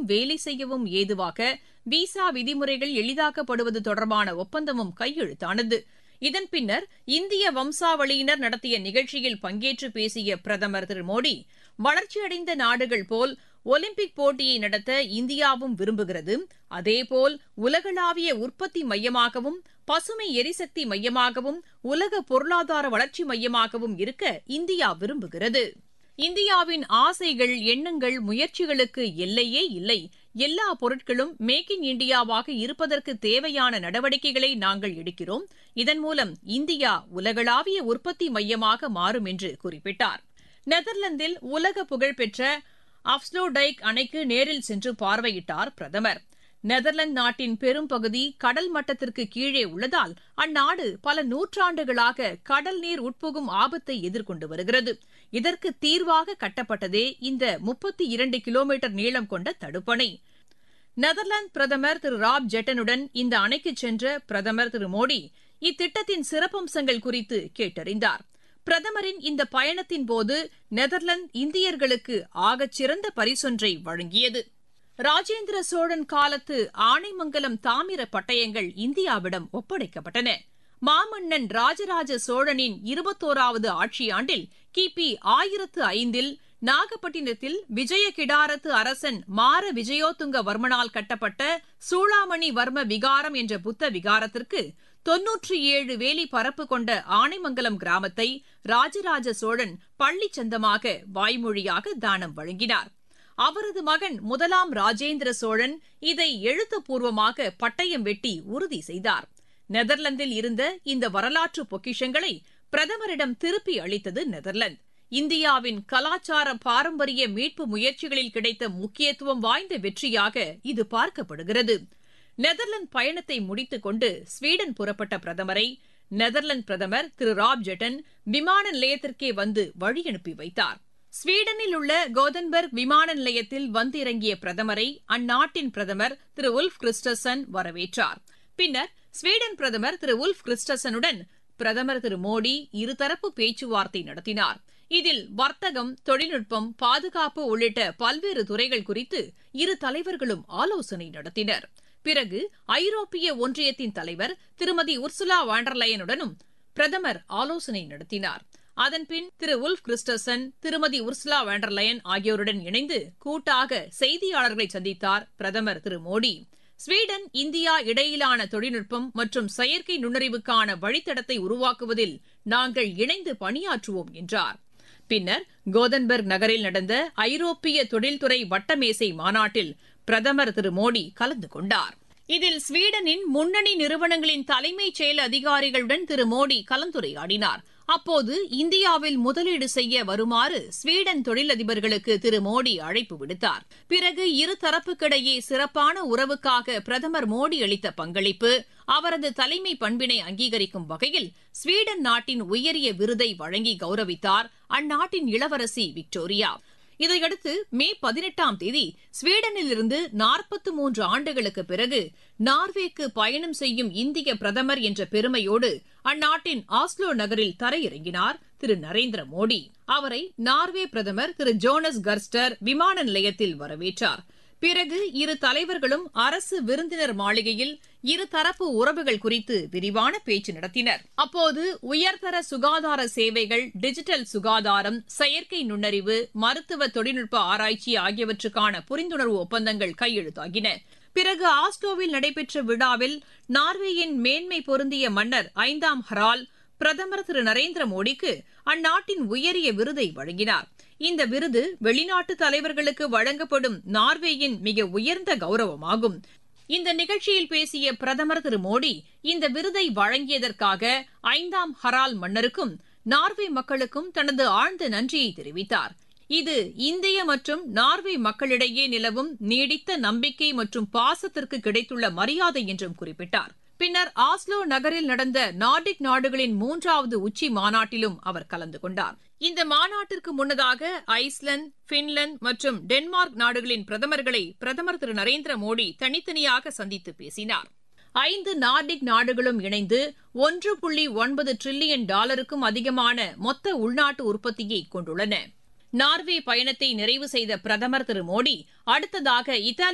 வேலை செய்யவும் ஏதுவாக விசா விதிமுறைகள் எளிதாக்கப்படுவது தொடர்பான ஒப்பந்தமும் கையெழுத்தானது இதன் பின்னர் இந்திய வம்சாவளியினர் நடத்திய நிகழ்ச்சியில் பங்கேற்று பேசிய பிரதமர் திரு மோடி வளர்ச்சியடைந்த நாடுகள் போல் ஒலிம்பிக் போட்டியை நடத்த இந்தியாவும் விரும்புகிறது அதேபோல் உலகளாவிய உற்பத்தி மையமாகவும் பசுமை எரிசக்தி மையமாகவும் உலக பொருளாதார வளர்ச்சி மையமாகவும் இருக்க இந்தியா விரும்புகிறது இந்தியாவின் ஆசைகள் எண்ணங்கள் முயற்சிகளுக்கு எல்லையே இல்லை எல்லா பொருட்களும் மேக் இன் இண்டியாவாக இருப்பதற்கு தேவையான நடவடிக்கைகளை நாங்கள் எடுக்கிறோம் இதன் மூலம் இந்தியா உலகளாவிய உற்பத்தி மையமாக மாறும் என்று குறிப்பிட்டார் நெதர்லாந்தில் உலக புகழ்பெற்ற அப்ஸ்லோடைக் அணைக்கு நேரில் சென்று பார்வையிட்டார் பிரதமர் நெதர்லாந்து நாட்டின் பெரும்பகுதி கடல் மட்டத்திற்கு கீழே உள்ளதால் அந்நாடு பல நூற்றாண்டுகளாக கடல் நீர் உட்புகும் ஆபத்தை எதிர்கொண்டு வருகிறது இதற்கு தீர்வாக கட்டப்பட்டதே இந்த முப்பத்தி இரண்டு கிலோமீட்டர் நீளம் கொண்ட தடுப்பணை நெதர்லாந்து பிரதமர் திரு ராப் ஜெட்டனுடன் இந்த அணைக்கு சென்ற பிரதமர் திரு மோடி இத்திட்டத்தின் சிறப்பம்சங்கள் குறித்து கேட்டறிந்தார் பிரதமரின் இந்த பயணத்தின் போது நெதர்லாந்து இந்தியர்களுக்கு ஆகச்சிறந்த பரிசொன்றை வழங்கியது ராஜேந்திர சோழன் காலத்து ஆனைமங்கலம் தாமிர பட்டயங்கள் இந்தியாவிடம் ஒப்படைக்கப்பட்டன மாமன்னன் ராஜராஜ சோழனின் இருபத்தோராவது ஆட்சியாண்டில் கிபி ஆயிரத்து ஐந்தில் நாகப்பட்டினத்தில் விஜய கிடாரத்து அரசன் மார விஜயோத்துங்க வர்மனால் கட்டப்பட்ட சூளாமணி வர்ம விகாரம் என்ற புத்த விகாரத்திற்கு தொன்னூற்றி ஏழு வேலி பரப்பு கொண்ட ஆனைமங்கலம் கிராமத்தை ராஜராஜ சோழன் பள்ளி சந்தமாக வாய்மொழியாக தானம் வழங்கினார் அவரது மகன் முதலாம் ராஜேந்திர சோழன் இதை எழுத்துப்பூர்வமாக பட்டயம் வெட்டி உறுதி செய்தார் நெதர்லாந்தில் இருந்த இந்த வரலாற்று பொக்கிஷங்களை பிரதமரிடம் திருப்பி அளித்தது நெதர்லாந்து இந்தியாவின் கலாச்சார பாரம்பரிய மீட்பு முயற்சிகளில் கிடைத்த முக்கியத்துவம் வாய்ந்த வெற்றியாக இது பார்க்கப்படுகிறது நெதர்லாந்து பயணத்தை முடித்துக் கொண்டு ஸ்வீடன் புறப்பட்ட பிரதமரை நெதர்லாந்து பிரதமர் திரு ராப் ஜெட்டன் விமான நிலையத்திற்கே வந்து வழி அனுப்பி வைத்தார் ஸ்வீடனில் உள்ள கோதன்பர்க் விமான நிலையத்தில் வந்திறங்கிய பிரதமரை அந்நாட்டின் பிரதமர் திரு உல்ஃப் கிறிஸ்டசன் வரவேற்றார் பின்னர் ஸ்வீடன் பிரதமர் திரு உல்ஃப் கிறிஸ்டசனுடன் பிரதமர் திரு மோடி இருதரப்பு பேச்சுவார்த்தை நடத்தினார் இதில் வர்த்தகம் தொழில்நுட்பம் பாதுகாப்பு உள்ளிட்ட பல்வேறு துறைகள் குறித்து இரு தலைவர்களும் ஆலோசனை நடத்தினர் பிறகு ஐரோப்பிய ஒன்றியத்தின் தலைவர் திருமதி உர்சுலா வாண்டர்லயனுடனும் பிரதமர் ஆலோசனை நடத்தினார் அதன்பின் திரு உல்ஃப் கிறிஸ்டசன் திருமதி உர்சுலா வாண்டர்லயன் ஆகியோருடன் இணைந்து கூட்டாக செய்தியாளர்களை சந்தித்தார் பிரதமர் திரு மோடி ஸ்வீடன் இந்தியா இடையிலான தொழில்நுட்பம் மற்றும் செயற்கை நுண்ணறிவுக்கான வழித்தடத்தை உருவாக்குவதில் நாங்கள் இணைந்து பணியாற்றுவோம் என்றார் பின்னர் கோதன்பர்க் நகரில் நடந்த ஐரோப்பிய தொழில்துறை வட்டமேசை மாநாட்டில் பிரதமர் திரு மோடி கலந்து கொண்டார் இதில் ஸ்வீடனின் முன்னணி நிறுவனங்களின் தலைமைச் செயல் அதிகாரிகளுடன் திரு மோடி கலந்துரையாடினார் அப்போது இந்தியாவில் முதலீடு செய்ய வருமாறு ஸ்வீடன் தொழிலதிபர்களுக்கு திரு மோடி அழைப்பு விடுத்தார் பிறகு இருதரப்புக்கிடையே சிறப்பான உறவுக்காக பிரதமர் மோடி அளித்த பங்களிப்பு அவரது தலைமை பண்பினை அங்கீகரிக்கும் வகையில் ஸ்வீடன் நாட்டின் உயரிய விருதை வழங்கி கௌரவித்தார் அந்நாட்டின் இளவரசி விக்டோரியா இதையடுத்து மே பதினெட்டாம் தேதி ஸ்வீடனில் இருந்து நாற்பத்து மூன்று ஆண்டுகளுக்கு பிறகு நார்வேக்கு பயணம் செய்யும் இந்திய பிரதமர் என்ற பெருமையோடு அந்நாட்டின் ஆஸ்லோ நகரில் தரையிறங்கினார் திரு நரேந்திர மோடி அவரை நார்வே பிரதமர் திரு ஜோனஸ் கர்ஸ்டர் விமான நிலையத்தில் வரவேற்றார் பிறகு இரு தலைவர்களும் அரசு விருந்தினர் மாளிகையில் இருதரப்பு உறவுகள் குறித்து விரிவான பேச்சு நடத்தினர் அப்போது உயர்தர சுகாதார சேவைகள் டிஜிட்டல் சுகாதாரம் செயற்கை நுண்ணறிவு மருத்துவ தொழில்நுட்ப ஆராய்ச்சி ஆகியவற்றுக்கான புரிந்துணர்வு ஒப்பந்தங்கள் கையெழுத்தாகின பிறகு ஆஸ்லோவில் நடைபெற்ற விழாவில் நார்வேயின் மேன்மை பொருந்திய மன்னர் ஐந்தாம் ஹரால் பிரதமர் திரு நரேந்திர மோடிக்கு அந்நாட்டின் உயரிய விருதை வழங்கினார் இந்த விருது வெளிநாட்டு தலைவர்களுக்கு வழங்கப்படும் நார்வேயின் மிக உயர்ந்த கௌரவமாகும் இந்த நிகழ்ச்சியில் பேசிய பிரதமர் திரு மோடி இந்த விருதை வழங்கியதற்காக ஐந்தாம் ஹரால் மன்னருக்கும் நார்வே மக்களுக்கும் தனது ஆழ்ந்த நன்றியை தெரிவித்தார் இது இந்திய மற்றும் நார்வே மக்களிடையே நிலவும் நீடித்த நம்பிக்கை மற்றும் பாசத்திற்கு கிடைத்துள்ள மரியாதை என்றும் குறிப்பிட்டார் பின்னர் ஆஸ்லோ நகரில் நடந்த நார்டிக் நாடுகளின் மூன்றாவது உச்சி மாநாட்டிலும் அவர் கலந்து கொண்டார் இந்த மாநாட்டிற்கு முன்னதாக ஐஸ்லாந்து பின்லாந்து மற்றும் டென்மார்க் நாடுகளின் பிரதமர்களை பிரதமர் திரு நரேந்திர மோடி தனித்தனியாக சந்தித்து பேசினார் ஐந்து நார்டிக் நாடுகளும் இணைந்து ஒன்று புள்ளி ஒன்பது டிரில்லியன் டாலருக்கும் அதிகமான மொத்த உள்நாட்டு உற்பத்தியை கொண்டுள்ளன நார்வே பயணத்தை நிறைவு செய்த பிரதமர் திரு மோடி அடுத்ததாக இத்தாலி